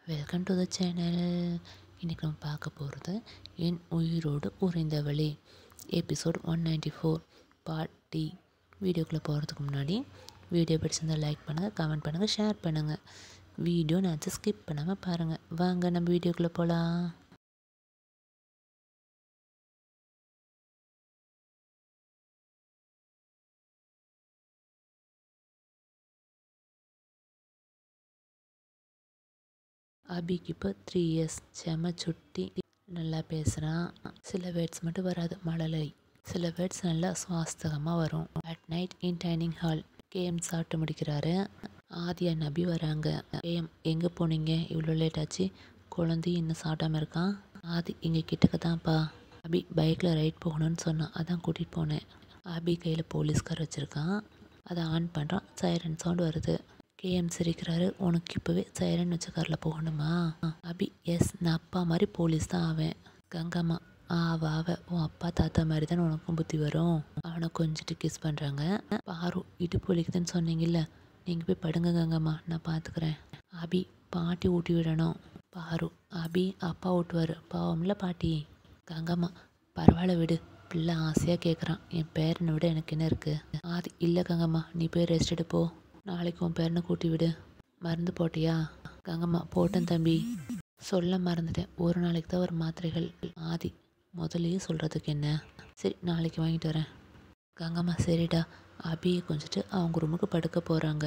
Welcome to the channel இன்றைக்கி நம்ம பார்க்க போகிறது என் உயிரோடு உறைந்தவளே episode one ninety four part டி வீடியோக்குள்ளே போகிறதுக்கு முன்னாடி வீடியோ பிடிச்சிருந்தால் லைக் பண்ணுங்கள் கமெண்ட் பண்ணுங்கள் ஷேர் பண்ணுங்கள் வீடியோ நான் ஸ்கிப் பண்ணாமல் பாருங்கள் வாங்க நம்ம வீடியோக்குள்ளே போகலாம் அபிக்கு இப்போ த்ரீ இயர்ஸ் செம சுட்டி நல்லா பேசுகிறான் சில வேர்ட்ஸ் மட்டும் வராது மழலை சில வேர்ட்ஸ் நல்லா சுவாஸ்தகமாக வரும் at night in dining hall கேஎம் சாப்பிட்டு முடிக்கிறாரு ஆதியா நபி வராங்க கேஎம் எங்கே போனீங்க இவ்வளோ லேட் ஆச்சு குழந்தை இன்னும் சாப்பிடாம இருக்கான் ஆதி இங்கே கிட்டக்க தான்ப்பா அபி பைக்கில் ரைட் போகணும்னு சொன்னான் அதான் கூட்டிகிட்டு போனேன் அபி கையில் போலீஸ்கார் வச்சுருக்கான் அதை ஆன் பண்ணுறான் சைரன் சவுண்ட் வருது கேஎம் சிரிக்கிறாரு உனக்கு இப்போவே சைரன் வச்ச காரில் போகணுமா அபி எஸ் நான் அப்பா மாதிரி போலீஸ் தான் ஆவேன் கங்கம்மா ஆவ ஆவ உன் அப்பா தாத்தா மாதிரி தானே உனக்கும் புத்தி வரும் அவனை கொஞ்சிட்டு கிஸ் பண்ணுறாங்க பாரு இடுப்பு வலிக்குதுன்னு சொன்னீங்கல்ல நீங்கள் போய் படுங்க கங்கம்மா நான் பார்த்துக்கிறேன் அபி பாட்டி ஊட்டி விடணும் பாரு அபி அப்பா ஊட்டுவார் பாவம்ல பாட்டி கங்கம்மா பரவாயில்ல விடு பிள்ளை ஆசையாக கேட்குறான் என் பேரனை விட எனக்கு என்ன இருக்குது ஆதி இல்லை கங்கம்மா நீ போய் ரெஸ்ட் எடு போ நாளைக்கு உன் பேரனை கூட்டி விடு மருந்து போட்டியா கங்கம்மா போட்டேன் தம்பி சொல்ல மறந்துட்டேன் ஒரு நாளைக்கு தான் ஒரு மாத்திரைகள் ஆதி முதல்லயே சொல்கிறதுக்கு என்ன சரி நாளைக்கு வாங்கிட்டு வரேன் கங்கம்மா சரிடா அபியை கொஞ்சிட்டு அவங்க ரூமுக்கு படுக்க போகிறாங்க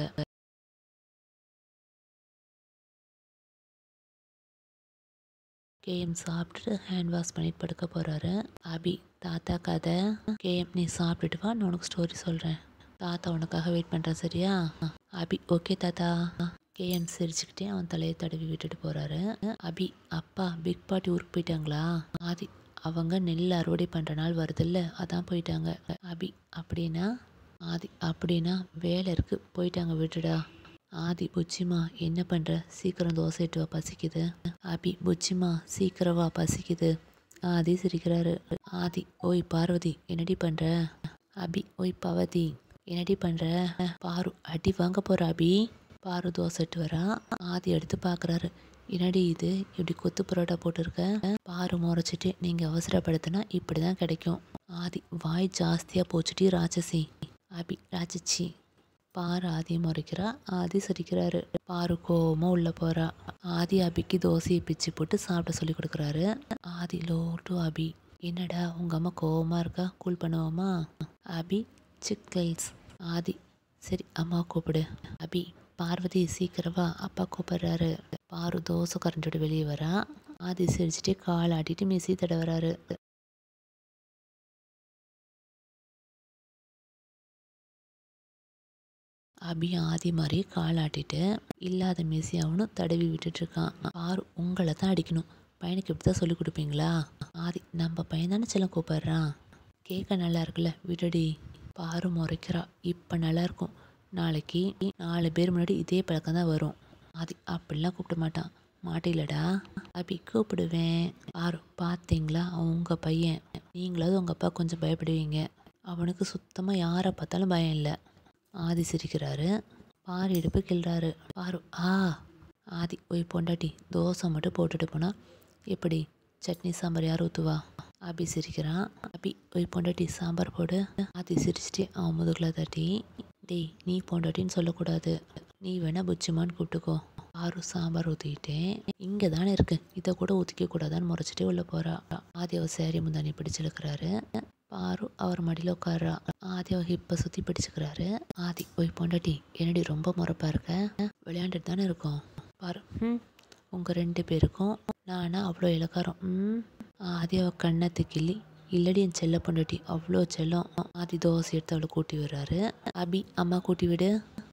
கேஎம் சாப்பிட்டுட்டு ஹேண்ட் வாஷ் பண்ணிட்டு படுக்க போகிறாரு அபி தாத்தா கதை கேஎம் நீ சாப்பிட்டுட்டு வா நான் உனக்கு ஸ்டோரி சொல்கிறேன் தாத்தா உனக்காக வெயிட் பண்ணுறேன் சரியா அபி ஓகே தாத்தா கேஎம் சிரிச்சுக்கிட்டே அவன் தலையை தடவி விட்டுட்டு போகிறாரு அபி அப்பா பிக் பாட்டி ஊருக்கு போயிட்டாங்களா ஆதி அவங்க நெல் அறுவடை பண்ணுற நாள் வருதுல்ல அதான் போயிட்டாங்க அபி அப்படின்னா ஆதி அப்படின்னா வேலை இருக்குது போயிட்டாங்க விட்டுடா ஆதி புச்சிமா என்ன பண்ணுற சீக்கிரம் தோசை இட்டு வா பசிக்குது அபி புச்சிமா சீக்கிரம் வா பசிக்குது ஆதி சிரிக்கிறாரு ஆதி ஓய் பார்வதி என்னடி பண்ணுற அபி ஓய் பவதி என்னடி பண்ணுற பாரு அடி வாங்க போகிற அபி பாரு தோசை இட்டு வரா ஆதி எடுத்து பார்க்குறாரு என்னடி இது இப்படி கொத்து பரோட்டா போட்டிருக்க பாரு முறைச்சிட்டு நீங்கள் அவசரப்படுத்தினா இப்படி தான் கிடைக்கும் ஆதி வாய் ஜாஸ்தியாக போச்சுட்டி ராட்சசி அபி ராட்சசி பாரு ஆதியை முறைக்கிறா ஆதி சிரிக்கிறாரு பாரு கோவமா உள்ள போறா ஆதி அபிக்கு தோசையை பிச்சு போட்டு சாப்பிட சொல்லி கொடுக்குறாரு ஆதி லோ டு அபி என்னடா உங்க அம்மா கோவமா இருக்கா கூல் பண்ணுவோமா அபி சிக்கல்ஸ் ஆதி சரி அம்மா கூப்பிடு அபி பார்வதி சீக்கிரவா அப்பா கூப்பிடுறாரு பாரு தோசை கரண்டோட வெளியே வரா ஆதி சிரிச்சுட்டு கால் ஆட்டிட்டு மிசி தடவறாரு அபி ஆதி மாதிரி காலாட்டிட்டு இல்லாத மிசி அவனும் தடவி விட்டுட்டு இருக்கான் பாரு உங்களை தான் அடிக்கணும் பையனுக்கு இப்படி தான் சொல்லி கொடுப்பீங்களா ஆதி நம்ம பையன் தானே செல்லம் கூப்பிடுறான் கேட்க நல்லா இருக்குல்ல விடுடி பாரு முறைக்கிறா இப்போ நல்லா இருக்கும் நாளைக்கு நாலு பேர் முன்னாடி இதே பழக்கம் தான் வரும் ஆதி அப்படிலாம் கூப்பிட மாட்டான் மாட்டிலடா அபி கூப்பிடுவேன் பாரு பார்த்தீங்களா அவங்க பையன் நீங்களாவது உங்கள் அப்பா கொஞ்சம் பயப்படுவீங்க அவனுக்கு சுத்தமாக யாரை பார்த்தாலும் பயம் இல்லை ஆதி சிரிக்கிறாரு பாரு இடுப்பு கிள்றாரு பாரு ஆ ஆதி ஒய் பொண்டாட்டி தோசை மட்டும் போட்டுட்டு போனா எப்படி சட்னி சாம்பார் யார் ஊற்றுவா அபி சிரிக்கிறான் அபி ஒய் பொண்டாட்டி சாம்பார் போடு ஆதி சிரிச்சிட்டு அவன் முதுகில் தட்டி டேய் நீ பொண்டாட்டின்னு சொல்லக்கூடாது நீ வேணா புச்சிமான்னு கூப்பிட்டுக்கோ ஆறு சாம்பார் ஊற்றிக்கிட்டேன் இங்கே தானே இருக்கு இதை கூட ஊற்றிக்க கூடாதான்னு முறைச்சிட்டே உள்ளே போகிறா ஆதி அவர் சேரி முந்தானி பிடிச்சு இழுக்கிறாரு பாரு அவர் மடியில் உட்கார்றா ஆதி அவர் ஹிப்பை சுற்றி பிடிச்சிக்கிறாரு ஆதி ஒய் பொண்டாட்டி என்னடி ரொம்ப முறைப்பா இருக்க விளையாண்டுட்டு தானே இருக்கோம் பாரு ம் உங்கள் ரெண்டு பேருக்கும் நானா அவ்வளோ இலக்காரம் ம் ஆதி அவள் கண்ணத்தை கிள்ளி இல்லடி என் செல்ல பொண்டாட்டி அவ்வளோ செல்லம் ஆதி தோசை எடுத்து அவளை கூட்டி விடுறாரு அபி அம்மா கூட்டி விடு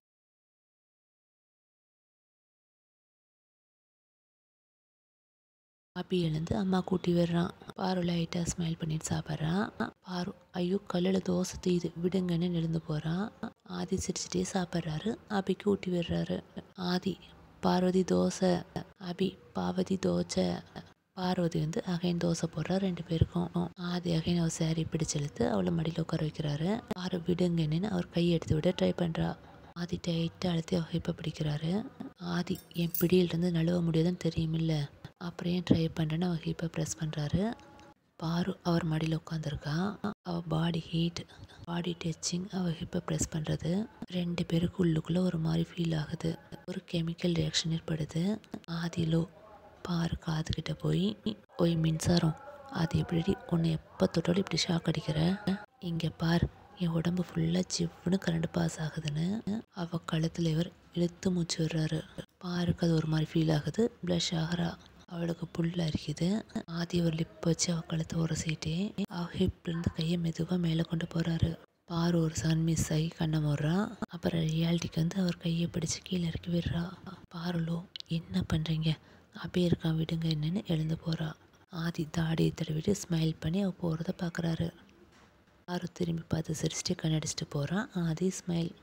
அபி எழுந்து அம்மா கூட்டி விடுறான் பாரு லைட்டாக ஸ்மைல் பண்ணிட்டு சாப்பிட்றான் பாரு ஐயோ கல்லில் தோசை தீயுது விடுங்கன்னு எழுந்து போகிறான் ஆதி சிரிச்சிட்டே சாப்பிட்றாரு அபிக்கு ஊட்டி விடுறாரு ஆதி பார்வதி தோசை அபி பாவதி தோசை பார்வதி வந்து அகைன் தோசை போடுறா ரெண்டு பேருக்கும் ஆதி அகைன் அவர் சேரீ பிடிச்சு இழுத்து அவளை மடியில் உட்கார வைக்கிறாரு பாரு விடுங்கன்னு அவர் கையை எடுத்து விட ட்ரை பண்ணுறா ஆதி டைட்டாக அழுத்தி அவ ஹிப்பை பிடிக்கிறாரு ஆதி என் பிடியிலிருந்து நழுவ முடியாதுன்னு தெரியுமில்ல அப்புறம் ஏன் ட்ரை பண்ணுறேன்னு அவர் ஹிப்பை ப்ரெஸ் பண்ணுறாரு பாரு அவர் மடியில் உட்காந்துருக்கா அவள் பாடி ஹீட் பாடி டச்சிங் அவள் ஹிப்பை ப்ரெஸ் பண்ணுறது ரெண்டு பேருக்கு உள்ளுக்குள்ளே ஒரு மாதிரி ஃபீல் ஆகுது ஒரு கெமிக்கல் ரியாக்ஷன் ஏற்படுது ஆதிலோ பாரு காதுகிட்ட போய் ஓய் மின்சாரம் அது எப்படி உன்னை எப்போ தொட்டாலும் இப்படி ஷாக் அடிக்கிற இங்கே பார் என் உடம்பு ஃபுல்லாக சிவ்னு கரண்ட் பாஸ் ஆகுதுன்னு அவள் கழுத்தில் இவர் இழுத்து மூச்சு விடுறாரு பாருக்கு அது ஒரு மாதிரி ஃபீல் ஆகுது ப்ளஷ் ஆகிறா அவளுக்கு புல் அரிக்குது ஆதி ஒரு லிப் வச்சு அவள் கழுத்தை உரசிட்டே அவள் ஹிப்லேருந்து கையை மெதுவாக மேலே கொண்டு போகிறாரு பாரு ஒரு சன் மிஸ் ஆகி கண்ணை மூடுறா அப்புறம் ரியாலிட்டிக்கு வந்து அவர் கையை பிடிச்சு கீழே இறக்கி விடுறா பாருலோ என்ன பண்ணுறீங்க அப்படியே இருக்கான் விடுங்க என்னன்னு எழுந்து போகிறா ஆதி தாடியை தடவிட்டு ஸ்மைல் பண்ணி அவள் போகிறத பார்க்குறாரு பாரு திரும்பி பார்த்து சிரிச்சிட்டு கண்ணடிச்சிட்டு போகிறான் ஆதி ஸ்மைல்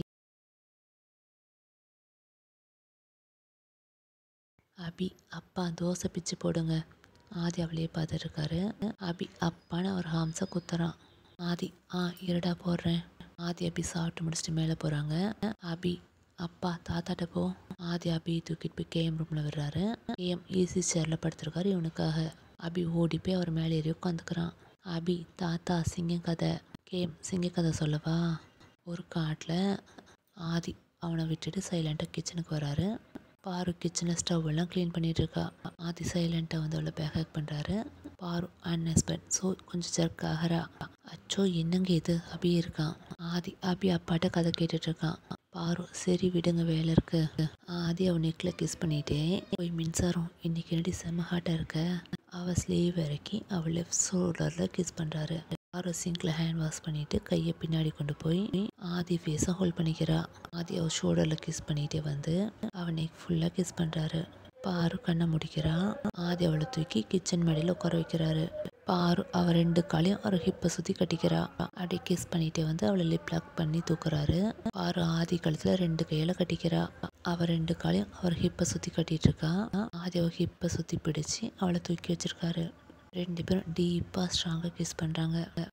அபி அப்பா தோசை பிச்சு போடுங்க ஆதி அவளையே பார்த்துருக்காரு அபி அப்பான்னு அவர் ஹாம்ஸை குத்துறான் ஆதி ஆ இருடா போடுறேன் ஆதி அபி சாப்பிட்டு முடிச்சுட்டு மேலே போகிறாங்க அபி அப்பா தாத்தாட்ட போ ஆதி அபி தூக்கிட்டு போய் கேஎம் ரூமில் விடுறாரு கேஎம் ஈஸி சேரில் படுத்திருக்காரு இவனுக்காக அபி ஓடி போய் அவர் மேலே ஏறி உட்காந்துக்கிறான் அபி தாத்தா சிங்க கதை கேம் சிங்க கதை சொல்லவா ஒரு காட்டில் ஆதி அவனை விட்டுட்டு சைலண்ட்டாக கிச்சனுக்கு வராரு பாரு கிச்சனில் ஸ்டவ் எல்லாம் க்ளீன் பண்ணிட்டு இருக்கா ஆதி சைலண்ட்டாக வந்து அவளை பேக் ஹேக் பண்ணுறாரு பாரு அன்ஹஸ்பண்ட் ஸோ கொஞ்சம் ஜர்க் ஆகிறா அச்சோ என்னங்க இது அபி இருக்கான் ஆதி அபி அப்பாட்ட கதை கேட்டுட்டு இருக்கான் பாரு சரி விடுங்க வேலை இருக்கு ஆதி அவன் நெக்கில் கிஸ் பண்ணிட்டே போய் மின்சாரம் இன்னைக்கு என்னடி செம்ம ஹாட்டாக இருக்க அவள் ஸ்லீவ் இறக்கி அவள் லெஃப்ட் ஷோல்டரில் கிஸ் பண்ணுறாரு பாரு சிங்கில் ஹேண்ட் வாஷ் பண்ணிட்டு கையை பின்னாடி கொண்டு போய் ஆதி ஃபேஸை ஹோல்ட் பண்ணிக்கிறா ஆதி அவள் ஷோல்டரில் கிஸ் பண்ணிட்டே வந்து அவன் நெக் ஃபுல்லாக கிஸ் பண்ணுறாரு பாரு கண்ணை முடிக்கிறா ஆதி அவளை தூக்கி கிச்சன் மடியில் உட்கார வைக்கிறாரு பாரு அவ ரெண்டு காலையும் அவர் ஹிப்பை சுற்றி கட்டிக்கிறா அப்படி கிஸ் பண்ணிட்டே வந்து அவளை லிப் லாக் பண்ணி தூக்குறாரு பாரு ஆதி கழுத்தில் ரெண்டு கையில கட்டிக்கிறா அவ ரெண்டு காலையும் அவர் ஹிப்பை சுற்றி கட்டிட்டு இருக்கா ஆதி அவ ஹிப்பை சுற்றி பிடிச்சி அவளை தூக்கி வச்சிருக்காரு ரெண்டு பேரும் டீப்பாக ஸ்ட்ராங்காக கிஸ் பண்ணுறாங்க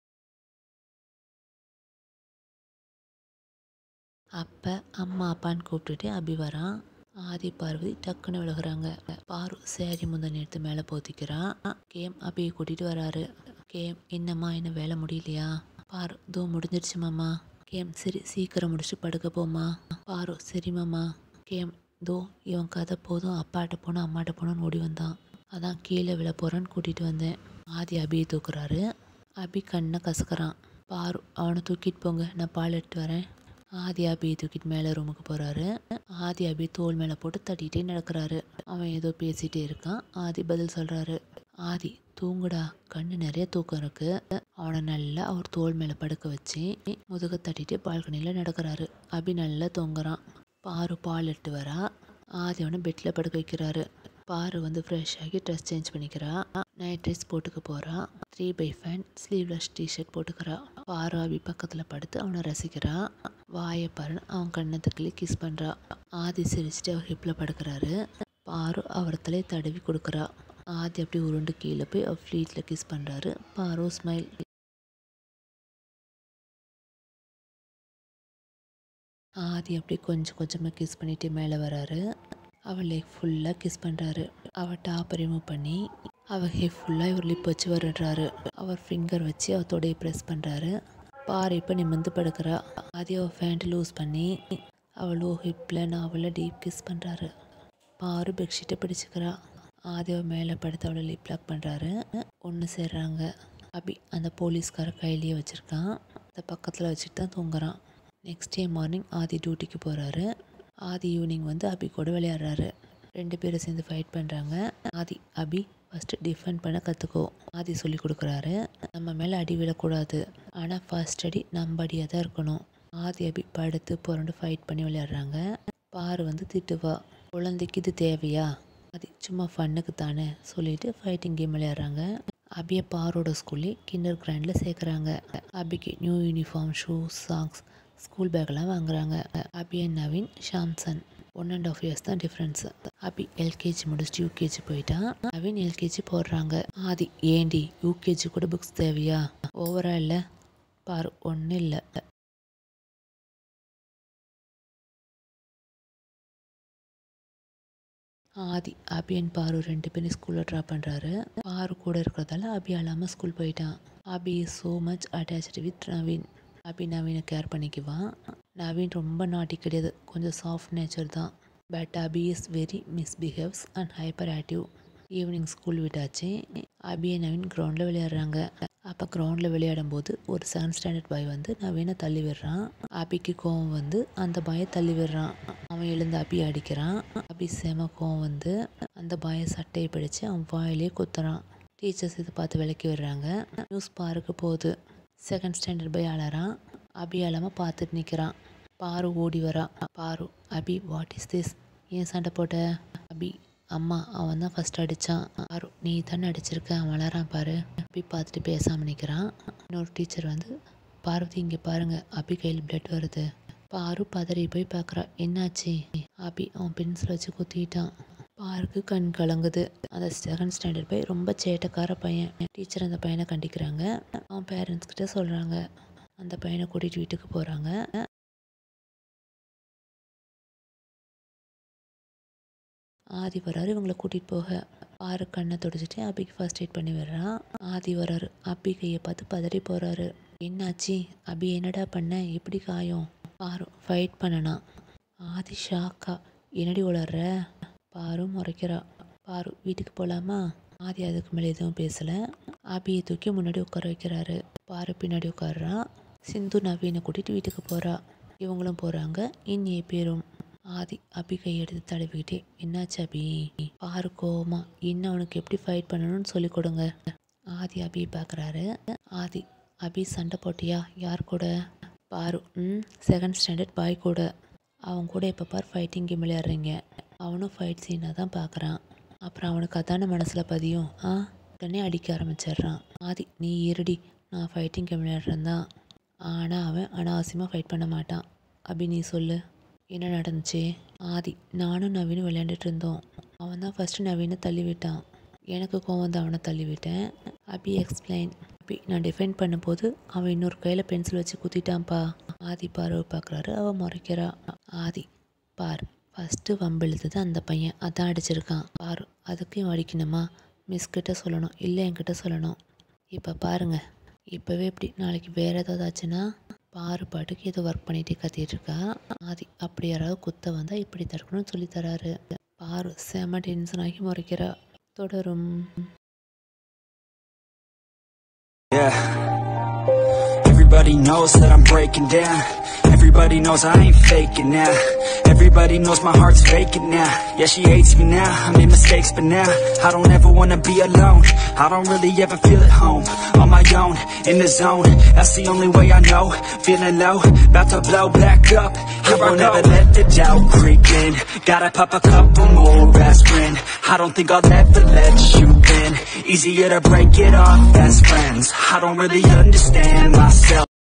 அப்போ அம்மா அப்பான்னு கூப்பிட்டுட்டு அபி வரான் ஆதி பார்வதி டக்குன்னு விலகுறாங்க பாரு சேரி முந்தன் எடுத்து மேலே போத்திக்கிறான் கேம் அபியை கூட்டிகிட்டு வராரு கேம் என்னம்மா என்ன வேலை முடியலையா பாரு தோ முடிஞ்சிருச்சு மாமா கேம் சரி சீக்கிரம் முடிச்சு படுக்க போமா பாரு சரி மாமா கேம் தோ இவன் கதை போதும் அப்பாட்ட போனோம் அம்மாட்ட போனோன்னு ஓடி வந்தான் அதான் கீழே விழ போகிறான்னு கூட்டிகிட்டு வந்தேன் ஆதி அபியை தூக்குறாரு அபி கண்ணை கசக்கிறான் பாரு அவனை தூக்கிட்டு போங்க நான் பால் எடுத்து வரேன் ஆதி அபியை தூக்கிட்டு மேலே ரூமுக்கு போகிறாரு ஆதி அபி தோல் மேலே போட்டு தட்டிகிட்டே நடக்கிறாரு அவன் ஏதோ பேசிகிட்டே இருக்கான் ஆதி பதில் சொல்கிறாரு ஆதி தூங்குடா கண்ணு நிறைய தூக்கம் இருக்கு அவனை நல்லா அவர் தோல் மேலே படுக்க வச்சு முதுக தட்டிட்டு பால்கனியில் நடக்கிறாரு அபி நல்லா தூங்குறான் பாரு பால் எடுத்து வரா ஆதி அவனை பெட்டில் படுக்க வைக்கிறாரு பாரு வந்து ஃப்ரெஷ் ஆகி ட்ரெஸ் சேஞ்ச் பண்ணிக்கிறா நைட் ட்ரெஸ் போட்டுக்க போகிறா த்ரீ பை ஃபேன் ஸ்லீவ்லெஸ் டிஷர்ட் போட்டுக்கிறா பாரு அபி பக்கத்தில் படுத்து அவனை ரசிக்கிறா வாயை பாருன்னு அவன் கண்ணத்துக்குள்ளே கிஸ் பண்ணுறா ஆதி சிரிச்சுட்டு அவர் ஹிப்பில் படுக்கிறாரு பாரு அவர் தலையை தடவி கொடுக்குறா ஆதி அப்படி உருண்டு கீழே போய் அவர் ஃப்ளீட்டில் கிஸ் பண்ணுறாரு பாரு ஸ்மைல் ஆதி அப்படி கொஞ்சம் கொஞ்சமாக கிஸ் பண்ணிட்டு மேலே வராரு அவள் leg ஃபுல்லாக கிஸ் பண்ணுறாரு அவள் டாப்பை ரிமூவ் பண்ணி அவள் ஹிப் ஃபுல்லாக இவர் லிப் வச்சு வருடுறாரு அவர் ஃபிங்கர் வச்சு அவள் தொடையை ப்ரெஸ் பண்ணுறாரு பாரு இப்போ நிமிந்து படுக்கிறா ஆதி அவள் ஃபேண்ட் லூஸ் பண்ணி அவள் லோ ஹிப்பில் நாவல டீப் கிஸ் பண்ணுறாரு பாரு பெட்ஷீட்டை பிடிச்சிக்கிறா ஆதி அவள் மேலே படுத்து அவளை லிப் லாக் பண்ணுறாரு ஒன்று சேர்றாங்க அபி அந்த போலீஸ்கார கையிலேயே வச்சுருக்கான் அந்த பக்கத்தில் வச்சுட்டு தான் தூங்குறான் நெக்ஸ்ட் டே மார்னிங் ஆதி டியூட்டிக்கு போகிறாரு ஆதி ஈவினிங் வந்து அபி கூட விளையாடுறாரு ரெண்டு பேரும் சேர்ந்து ஃபைட் பண்ணுறாங்க ஆதி அபி ஃபஸ்ட்டு டிஃபெண்ட் பண்ண கற்றுக்கோ ஆதி சொல்லி கொடுக்குறாரு நம்ம மேலே அடி விழக்கூடாது ஆனால் ஃபர்ஸ்ட் அடி நம்ம அடியாக தான் இருக்கணும் ஆதி அபி படுத்து புரண்டு ஃபைட் பண்ணி விளையாடுறாங்க பாரு வந்து திட்டுவா குழந்தைக்கு இது தேவையா அது சும்மா ஃபன்னுக்கு தானே சொல்லிட்டு ஃபைட்டிங் கேம் விளையாடுறாங்க அபியை பாரோட ஸ்கூல்லே கிண்டர் கிராண்டில் சேர்க்குறாங்க அபிக்கு new uniform shoes socks school பேக்கெல்லாம் வாங்குறாங்க அபி அண்ட் நவீன் ஷாம்சன் ஒன் அண்ட் ஆஃப் இயர்ஸ் தான் டிஃப்ரென்ஸு அபி எல்கேஜி முடிச்சுட்டு யூகேஜி போயிட்டான் நவீன் எல்கேஜி போடுறாங்க ஆதி ஏண்டி யூகேஜி கூட புக்ஸ் தேவையா ஓவரா இல்லை பாரு ஒன்றும் இல்லை ஆதி அபி அண்ட் பாரு ரெண்டு பேரும் ஸ்கூலில் ட்ராப் பண்ணுறாரு பாரு கூட இருக்கிறதால அபி அழாமல் ஸ்கூல் போயிட்டான் Abhi is so much attached with Naveen Abhi நவீனை கேர் பண்ணிக்குவான் நவீன் ரொம்ப நாட்டி கிடையாது கொஞ்சம் சாஃப்ட் நேச்சர் தான் but Abhi is very misbehaves and hyper active evening school விட்டாச்சு அபி and நவீன் கிரவுண்டில் விளையாடுறாங்க அப்போ கிரவுண்டில் விளையாடும் போது ஒரு செவன்த் ஸ்டாண்டர்ட் பாய் வந்து நவீனை தள்ளி விடுறான் அபிக்கு கோவம் வந்து அந்த பாயை தள்ளி விடுறான் அவன் எழுந்து அபி அடிக்கிறான் அபி செம கோவம் வந்து அந்த பாயை சட்டையை பிடிச்சு அவன் வாயிலே குத்துறான் டீச்சர்ஸ் இதை பார்த்து விளக்கி விடுறாங்க நியூஸ் பாருக்கு போகுது செகண்ட் ஸ்டாண்டர்ட் போய் அழறான் அபி அழாமல் பார்த்துட்டு நிற்கிறான் பாரு ஓடி வரா பாரு அபி வாட் இஸ் திஸ் ஏன் சண்டை போட்ட அபி அம்மா அவன் தான் ஃபஸ்ட் அடித்தான் பாரு நீ தானே அடிச்சிருக்க அவன் வளரான் பாரு அபி பார்த்துட்டு பேசாமல் நிற்கிறான் இன்னொரு டீச்சர் வந்து பார்வதி இங்கே பாருங்க அபி கையில் பிளட் வருது பாரு பதறி போய் பார்க்குறா என்னாச்சு அபி அவன் பென்சில் வச்சு குத்திட்டான் பாருக்கு கண் கலங்குது அந்த செகண்ட் ஸ்டாண்டர்ட் போய் ரொம்ப சேட்டக்கார பையன் டீச்சர் அந்த பையனை கண்டிக்கிறாங்க அவன் பேரண்ட்ஸ் கிட்ட சொல்கிறாங்க அந்த பையனை கூட்டிகிட்டு வீட்டுக்கு போகிறாங்க ஆதி வராரு இவங்களை கூட்டிகிட்டு போக பாரு கண்ணை தொடச்சிட்டு அபிக்கு ஃபர்ஸ்ட் எய்ட் பண்ணி விடுறான் ஆதி வராரு அபி கையை பார்த்து பதறி போகிறாரு என்னாச்சு அபி என்னடா பண்ண எப்படி காயம் பாரு ஃபைட் பண்ணனா ஆதி ஷாக்கா என்னடி உளர்ற பாரு முறைக்கிறா பாரு வீட்டுக்கு போகலாமா ஆதி அதுக்கு மேலே எதுவும் பேசலை அபியை தூக்கி முன்னாடி உட்கார வைக்கிறாரு பாரு பின்னாடி உட்கார்றா சிந்து நவீனை கூட்டிகிட்டு வீட்டுக்கு போகிறா இவங்களும் போகிறாங்க இன்னிய பேரும் ஆதி அபி கையெடுத்து தடவிக்கிட்டே என்னாச்சு அபி பாரு கோவமா இன்னும் அவனுக்கு எப்படி ஃபைட் பண்ணணும்னு சொல்லி கொடுங்க ஆதி அபியை பார்க்குறாரு ஆதி அபி சண்டை போட்டியா யார் கூட பாரு ம் செகண்ட் ஸ்டாண்டர்ட் பாய் கூட அவன் கூட இப்போ பார் ஃபைட்டிங் கேம் விளையாடுறீங்க அவனும் ஃபைட் சீனாக தான் பார்க்குறான் அப்புறம் அவனுக்கு அதான மனசில் பதியும் ஆ உடனே அடிக்க ஆரம்பிச்சிடுறான் ஆதி நீ இருடி நான் ஃபைட்டிங் கேம் விளையாடுறேன் தான் ஆனால் அவன் அனாவசியமாக ஃபைட் பண்ண மாட்டான் அபி நீ சொல்லு என்ன நடந்துச்சு ஆதி நானும் நவீனும் விளையாண்டுட்டு இருந்தோம் அவன் தான் ஃபஸ்ட்டு நவீனை தள்ளி விட்டான் எனக்கு கோவம் வந்து அவனை தள்ளி விட்டேன் அபி எக்ஸ்பிளைன் அபி நான் டிஃபெண்ட் பண்ணும்போது அவன் இன்னொரு கையில் பென்சில் வச்சு குத்திட்டான்ப்பா ஆதி பார்வை பார்க்குறாரு அவன் முறைக்கிறா ஆதி பார் ஃபஸ்ட்டு வம்பிழுத்தது அந்த பையன் அதான் அடிச்சிருக்கான் பாரு அதுக்கும் அடிக்கணுமா மிஸ் கிட்ட சொல்லணும் இல்லை என்கிட்ட சொல்லணும் இப்போ பாருங்க இப்போவே இப்படி நாளைக்கு வேறு ஏதாவது ஆச்சுன்னா பாரு பாட்டுக்கு ஏதோ ஒர்க் பண்ணிகிட்டே கத்திட்டு இருக்கா ஆதி அப்படி யாராவது குத்த வந்தால் இப்படி தடுக்கணும்னு சொல்லி தராரு பாரு செம டென்ஷன் ஆகி முறைக்கிறா தொடரும் Yeah. Everybody knows that I'm breaking down. Everybody knows I ain't faking now. Everybody knows my heart's faking now. Yeah, she hates me now. I made mistakes, but now I don't ever wanna be alone. I don't really ever feel at home. On my own, in the zone. That's the only way I know. Feeling low, about to blow back up. Here I won't ever let the doubt creep in. Gotta pop a couple more aspirin. I don't think I'll ever let you in. Easier to break it off best friends. I don't really understand myself.